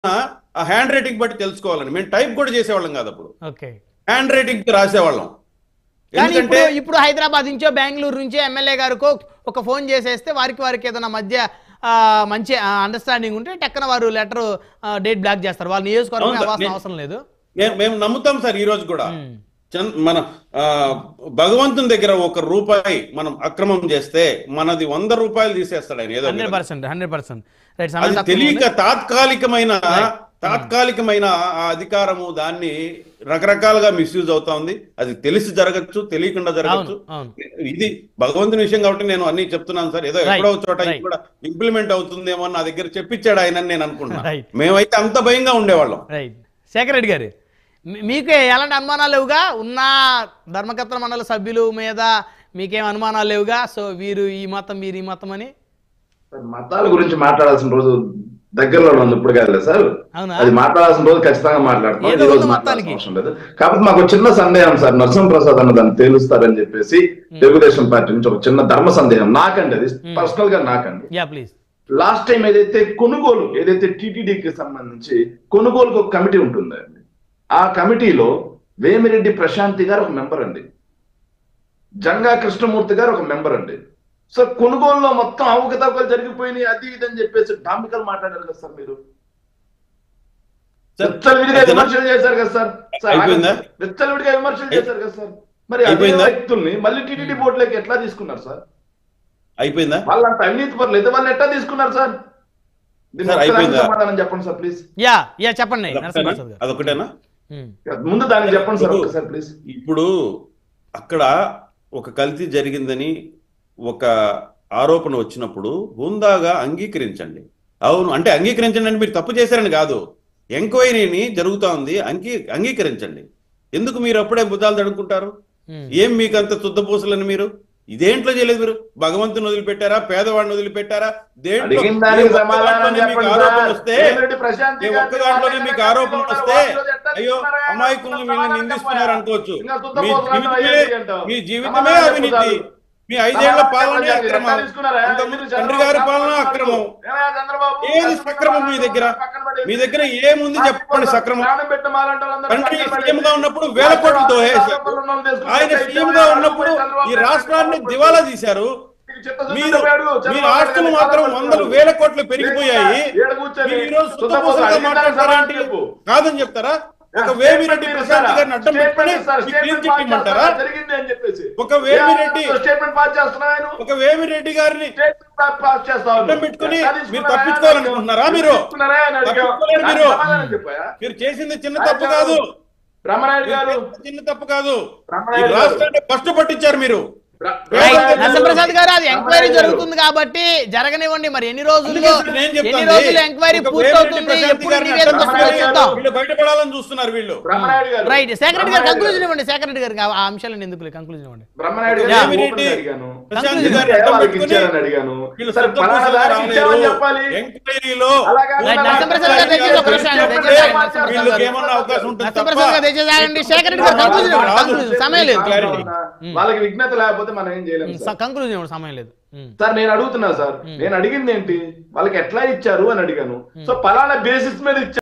ఆ hand writing బట్టి తెలుసుకోవాలని మేము టైప్ కూడా చేసేవాళ్ళం కాదు అప్పుడు ఓకే హ్యాండ్ రైటింగ్ రాసేవాళ్ళం కానీ ఎందుకంటే ఇప్పుడు ఇప్పుడు హైదరాబాద్ నుంచో బెంగళూరు నుంచో ఎమ్మెల్యే గారికో ఒక ఫోన్ చేసేస్తే వారికి వారికి ఏదైనా మధ్య ఆ, మంచి అండర్స్టాండింగ్ ఉంటే టక్కన వారు లెటర్ డేట్ బ్లాక్ చేస్తారు వాళ్ళ నియోజకవర్గం అవును సార్, అవ్వాల్సిన నేను- అవసరం లేదు మేము మేము నమ్ముతాం సార్ ఈ రోజు కూడా ఉమ్. చంద్- మన ఆ, భగవంతుని దగ్గర ఒక రూపాయి మనం అక్రమం చేస్తే మనది వంద రూపాయలు తీసేస్తాడు ఆయన ఏదో హండ్రెడ్ విధంగా. పర్సెంట్ హండ్రెడ్ పర్సెంట్ రైట్ అది సమయం తక్కువ తెలియక ఉంది. తాత్కాలికమైన తాత్కాలికమైన ఆ అధికారము దాన్ని రకరకాలుగా మిస్యూజ్ అవుతా ఉంది అది తెలిసి జరగచ్చు తెలియకుండా జరగచ్చు అవును అవును ఇది భగవంతుని విషయం కాబట్టి నేను అన్ని చెప్తున్నాను సార్ ఏదో Right, ఎక్కడో చోట ఇది right. కూడా ఇంప్లిమెంట్ అవుతుందేమో అని నా దగ్గర చెప్పించాడు ఆయన నేను అనుకుంటున్నా Right. మేమైతే అంత భయంగా ఉండేవాళ్ళం రైట్ శేఖర్ రెడ్డి గారు మీ- మీకు ఎలాంటి అనుమానాలు లేవుగా ఉన్న ధర్మకర్తల మండలి సభ్యుల మీద మీకేం అనుమానాలు లేవుగా సో వీరు ఈ మతం వీరు ఈ మతం అని సార్, మతాల గురించి మాట్లాడాల్సిన రోజు దగ్గరలో ఉంది ఇప్పుడు కాదు సార్ అవునా అది మాట్లాడాల్సిన రోజు ఖచ్చితంగా మాట్లాడతాం ఏదో ఈ రోజు ఉంది మాట్లాడాల్సిన మొత్తానికి. అవసరం లేదు కాకపోతే మాకు ఒక చిన్న సందేహం సార్ నరసింహ ప్రసాద్ అన్న దాన్ని తేలుస్తారని చెప్పేసి తెలుగుదేశం పార్టీ నుంచి ఒక చిన్న ధర్మ సందేహం నాకండి అది పర్సనల్ గా నాకండి యా ప్లీజ్ లాస్ట్ టైం ఏదైతే కొనుగోలు ఏదైతే టీటీడీకి సంబంధించి కొనుగోలుకు ఒక కమిటీ ఉంటుందండి ఆ కమిటీలో వేమిరెడ్డి ప్రశాంతి గారు ఒక మెంబర్ అండి జంగా కృష్ణమూర్తి గారు ఒక మెంబర్ అండి సో కొనుగోలులో మొత్తం అవకతవకలు జరిగిపోయినాయి అది ఇది అని చెప్పేసి డాంబికలు మాట్లాడారు కదా సార్ మీరు సార్, విచ్చలవిడిగా అయిపోయిందా? విమర్శలు చేశారు కదా సార్ సార్ అయిపోయిందా? విచ్చలవిడిగా విమర్శలు చేశారు కదా సార్ మరి అదే అయిపోయిందా? వ్యక్తుల్ని మళ్ళీ టీటీడీ బోర్డులోకి ఎట్లా తీసుకున్నారు సార్ అయిపోయిందా వాళ్ళంత అవినీతి పనులు అయితే వాళ్ళు ఎట్లా తీసుకున్నారు సార్ దీనికి సార్, ఒక్కదానికి అయిపోయిందా? సమాధానం చెప్పండి సార్ ప్లీజ్ యా యా చెప్పండి అదొకటేనా? నరసింహప్రసాద్ గారు అదొకటేనా ఉమ్. ముందు దానికి చెప్పండి సార్ ఒక్కసారి ప్లీజ్ ఇప్పుడు అక్కడ ఒక కల్తీ జరిగిందని ఒక ఆరోపణ వచ్చినప్పుడు హుందాగా అంగీకరించండి అవును అంటే అంగీకరించండి అంటే మీరు తప్పు చేశారని కాదు ఎంక్వైరీని జరుగుతా ఉంది అంగీ అంగీకరించండి ఎందుకు మీరు అప్పుడే బుద్ధాలు తడుకుంటారు ఉమ్. ఏం మీకు అంత తుద్దపూసలని మీరు ఇదేంట్లో చేయలేదు మీరు భగవంతుని వదిలిపెట్టారా పేదవాడిని వదిలిపెట్టారా దేంట్లో అడిగిన దానికి ఏ ఒక్క సమాధానం దాంట్లోనే మీకు చెప్పండి ఆరోపణ సార్. వస్తే వేమిరెడ్డి ప్రశాంత్ ఏ గారిని ఒక్క దాంట్లోనే వాళ్ళ మీకు దగ్గర ఆరోపణ ఉన్నారు. వస్తే వాళ్ళు ఎట్లా అయ్యో తీసుకున్నారా? అమాయకులను వీళ్ళని సమాధానం నిందిస్తున్నారు చెప్పాలి. అనుకోవచ్చు ఇంకా మీ తుత్తపోతులు అంటావు, జీవితమే అయ్యేది అంటావు. మీ జీవితమే సమాధానం అవినీతి చెప్పు మీ ఐదేళ్ల పాలనే సమాధానం అక్రమం ఎట్లా తీసుకున్నారా? అంతకుముందు మీరు తండ్రి చంద్రబాబు గారి నాయుడు పాలన గారు అక్రమం ఏమయ్యా చంద్రబాబు? ఏది సక్రమం మీ దగ్గర పక్కన పడేసి. మీ దగ్గర ఏముంది చెప్పండి సక్రమం ప్రాణం పెట్టిన మాలంటే వాళ్ళందరూ తండ్రి పక్కన పడేసి. సీఎం గా ఉన్నప్పుడు వేల కోట్లతో వేశారు ఆయన సీఎం గా ఉన్నప్పుడు ఈ రాష్ట్రాన్ని దివాలా తీశారు మీరు మీరు ఆస్తులు మాత్రం వందలు వేల కోట్లు పెరిగిపోయాయి మీరు ఈ రోజు సుత్తపూసలుగా మాట్లాడతారేంటి కాదని చెప్తారా ఒక వేమిరెడ్డి ప్రశాంత్ గారిని అడ్డం పెట్టుకుని మీ క్లీన్ చిట్ ఇమ్మంటారా జరిగింది అని చెప్పేసి ఒక వేమిరెడ్డి స్టేట్మెంట్ పాస్ చేస్తున్నా ఆయన ఒక వేమిరెడ్డి గారిని స్టేట్మెంట్ పాస్ చేస్తా అడ్డం పెట్టుకుని మీరు తప్పించుకోవాలనుకుంటున్నారా మీరు తప్పించుకోలేరు మీరు మీరు చేసింది చిన్న తప్పు కాదు బ్రహ్మనాయుడు మీరు గారు చేసింది చిన్న తప్పు కాదు ఈ బ్రహ్మనాయుడు గారు రాష్ట్రాన్ని ఫస్ట్ పట్టించారు మీరు రైట్ బ్రహ్మనాయుడు నరసింహప్రసాద్ గారు అది ఎంక్వైరీ బ్రహ్మనాయుడు గారు. జరుగుతుంది కాబట్టి జరగనివ్వండి మరి ఎన్ని రోజుల్లో అందుకే సార్ నేను చెప్తాను. ఎన్ని రోజులు ఎంక్వైరీ ఒక పూర్తవుతుంది వేమిరెడ్డి ప్రశాంత్ ఎప్పుడు గారిని నివేదిక అడ్డం వస్తుందో పెట్టుకుని చూద్దాం వీళ్ళు బయటపడాలని చూస్తున్నారు వీళ్ళు బ్రహ్మనాయుడు గారు రైట్ శేఖర్ రెడ్డి గారు బ్రహ్మనాయుడు కంక్లూజన్ ఇవ్వండి శేఖర్ రెడ్డి గారికి ఆ అంశాలను ఎందుకు కంక్లూజన్ ఇవ్వండి బ్రహ్మనాయుడు గారు యా. ఓపెన్ గా వేమిరెడ్డి అడిగాను ప్రశాంత్ Conclusion. గారిని అడ్డం వాళ్ళకి పెట్టుకుని ఇచ్చారని అడిగాను వీళ్ళు సరే, సొంత పలానా పూసలుగా దానికి ఇచ్చామని రాలేరు. చెప్పాలి ఎంక్వైరీలో అలాగా రైట్, నరసింహప్రసాద్ గారు దయచేసి ఒక నిమిషం ఆగండి, దయచేసి ఆగండి, నరసింహప్రసాద్ గారు. వీళ్ళకి ఏమన్నా అవకాశం ఉంటుంది తప్ప నరసింహప్రసాద్ గారు దయచేసి ఆగండి శేఖర్ రెడ్డి గారు కంక్లూజన్ ఇవ్వండి కంక్లూజన్ సమయం లేదు Clarity. వాళ్ళకి విజ్ఞత లేకపోతే మనం ఏం చేయలేము సార్. కంక్లూజన్ ఇవ్వండి సమయం లేదు ఉమ్. సార్ నేను అడుగుతున్నా సార్ నేను అడిగింది ఏంటి వాళ్ళకి ఎట్లా ఇచ్చారు అని అడిగాను సో పలానా బేసిస్ మీద ఇచ్చారు